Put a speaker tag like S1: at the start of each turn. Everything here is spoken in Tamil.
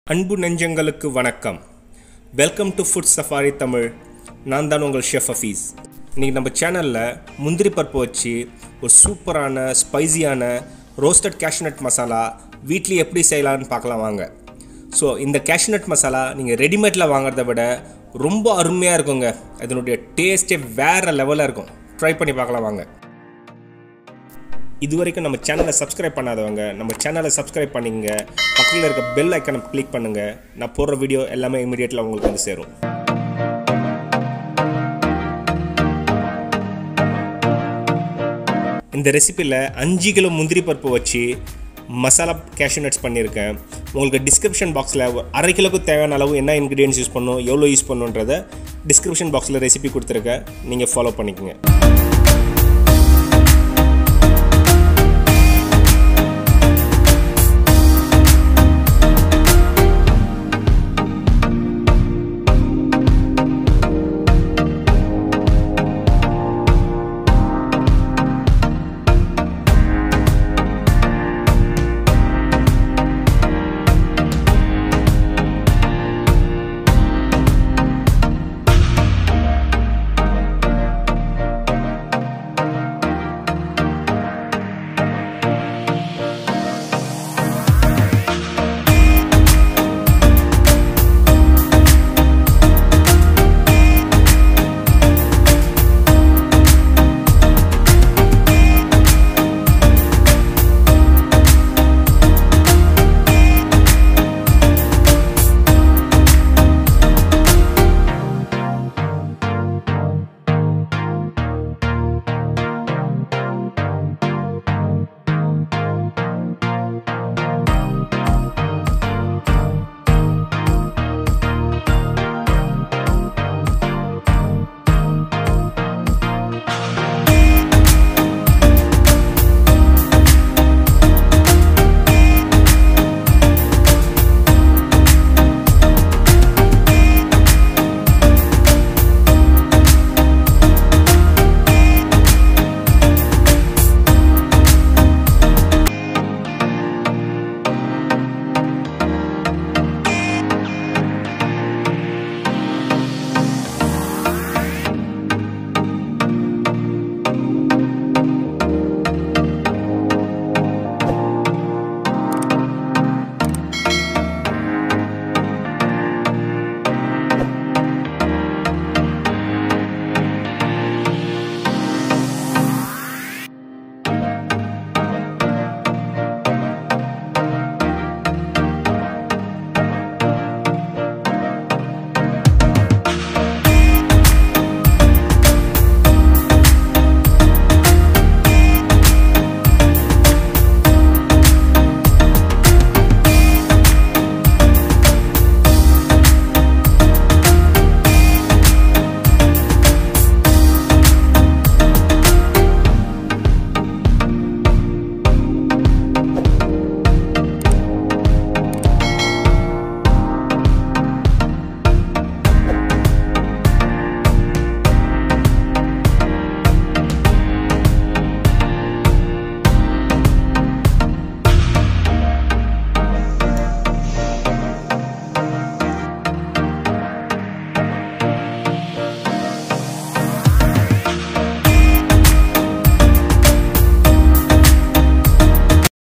S1: அன்பு நெஞ்சங்களுக்கு வணக்கம் welcome to food safari Tamil நான் தான் உங்கள் ஷெஃப் ஹஃபீஸ் இன்றைக்கி நம்ம சேனலில் முந்திரி பருப்பு வச்சு ஒரு சூப்பரான ஸ்பைசியான ரோஸ்டட் கேஷ்நட் மசாலா வீட்லேயே எப்படி செய்யலாம்னு பார்க்கலாம் வாங்க ஸோ இந்த கேஷ்நட் மசாலா நீங்கள் ரெடிமேடில் வாங்குறத விட ரொம்ப அருமையாக இருக்குங்க அதனுடைய டேஸ்ட்டே வேறு லெவலில் இருக்கும் ட்ரை பண்ணி பார்க்கலாம் வாங்க இது வரைக்கும் நம்ம சேனலை சப்ஸ்கிரைப் பண்ணாதவங்க நம்ம சேனலை சப்ஸ்கிரைப் பண்ணிங்க பக்கத்தில் இருக்க பெல் ஐக்கனை கிளிக் பண்ணுங்கள் நான் போடுற வீடியோ எல்லாமே இமீடியட்டில் உங்களுக்கு வந்து சேரும் இந்த ரெசிப்பியில் அஞ்சு கிலோ முந்திரி பருப்பு வச்சு மசாலா கேஷ்யூ நட்ஸ் பண்ணியிருக்கேன் உங்களுக்கு டிஸ்கிரிப்ஷன் பாக்ஸில் அரை கிலோக்கு தேவையான அளவு என்ன இன்க்ரீடியன்ஸ் யூஸ் பண்ணணும் எவ்வளோ யூஸ் பண்ணணுன்றதை டிஸ்கிரிப்ஷன் பாக்ஸில் ரெசிபி கொடுத்துருக்கேன் நீங்கள் ஃபாலோ பண்ணிக்கோங்க